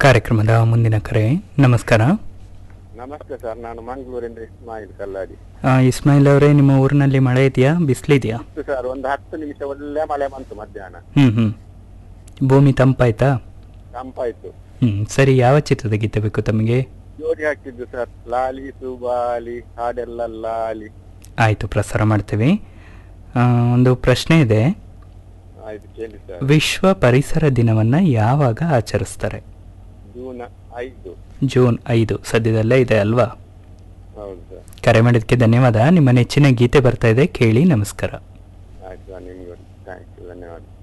ಕಾರ್ಯಕ್ರಮದ ಮುಂದಿನ ಕರೆ ನಮಸ್ಕಾರ ನಮಸ್ತೆ ಸರ್ ನಾನು ಮಂಗಳೂರಿಂದ ಇಸ್ಮಾಯಿಲ್ ಕಲ್ಲಾಡಿ ಆ, ಇಸ್ಮಾಯಿಲ್ ಅವರೇ ನಿಮ್ಮ ಊರಿನಲ್ಲಿ ಮಳೆ ಇದೆಯಾ ಬಿಸಿಲಿದೆಯಾ ಇತ್ತು ಸರ್ ಒಂದು ಹತ್ತು ನಿಮಿಷ ಒಳ್ಳೆ ಮಳೆ ಬಂತು ಮಧ್ಯಾಹ್ನ ಹ್ಮ್ ಹ್ಮ್ ಭೂಮಿ ತಂಪಾಯ್ತಾ ತಂಪಾಯ್ತು ಹ್ಮ್ ಸರಿ ಯಾವ ಚಿತ್ರದ ಗೀತೆ ಬೇಕು ತಮಗೆ ಜೋಡಿ ಹಾಕಿದ್ದು ಸರ್ ಲಾಲಿ ಸುಬಾಲಿ ಹಾಡೆಲ್ಲ ಲಾಲಿ ಆಯಿತು ಪ್ರಸಾರ ಮಾಡ್ತೀವಿ ಆ, ಒಂದು ಪ್ರಶ್ನೆ ಇದೆ ಆಯ್ತು ಕೇಳಿ ಸರ್ ವಿಶ್ವ ಪರಿಸರ ದಿನವನ್ನ ಯಾವಾಗ ಆಚರಿಸ್ತಾರೆ ಜೂನ್ ಐದು ಜೂನ್ ಐದು ಸದ್ಯದಲ್ಲೇ ಇದೆ ಅಲ್ವಾ ಹೌದು ಸರ್ ಕರೆ ಮಾಡಿದ್ದಕ್ಕೆ ಧನ್ಯವಾದ ನಿಮ್ಮ ನೆಚ್ಚಿನ ಗೀತೆ ಬರ್ತಾ ಇದೆ ಕೇಳಿ ನಮಸ್ಕಾರ ಆಯ್ತು ಸರ್ ನಿಮ್ಗೆ ಥ್ಯಾಂಕ್ ಯು ಧನ್ಯವಾದ